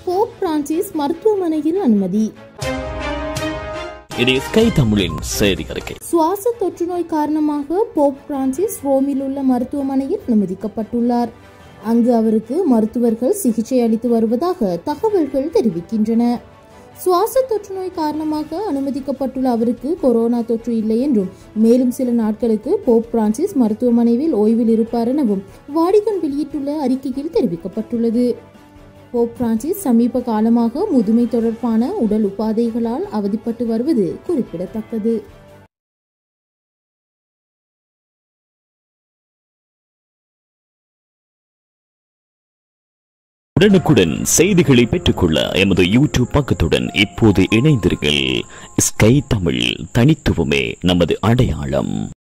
Pope Francis மருத்துவமனையில் அனுமதி இது ஸ்கை தமிழின் செய்தி அறிக்கை சுவாச தொற்றுநோய் காரணமாக போப் பிரான்சிஸ் ரோமில் உள்ள மருத்துவமனையில் அனுமதிக்கப்பட்டுள்ளார் அங்கு அவருக்கு மருத்துவர்கள் சிகிச்சை அளித்து வருவதாக தகவல்கள் தெரிவிக்கின்றன சுவாச தொற்றுநோய் காரணமாக அனுமதிக்கப்பட்டுள்ள அவருக்கு கொரோனா தொற்று இல்லை என்றும் மேலும் சில நாட்களுக்கு போப் பிரான்சிஸ் மருத்துவமனையில் ஓய்வில் இருப்பார் எனவும் வாடிகன் வெளியிட்டுள்ள அறிக்கையில் தெரிவிக்கப்பட்டுள்ளது போப் பிரான்சிஸ் சமீப காலமாக முதுமை தொடர்பான உடல் உபாதைகளால் அவதிப்பட்டு வருவது குறிப்பிடத்தக்கது உடனுக்குடன் செய்திகளை பெற்றுக்கொள்ள எமது யூடியூப் பக்கத்துடன் இப்போது இணைந்தீர்கள் ஸ்கை தமிழ் தனித்துவமே நமது அடையாளம்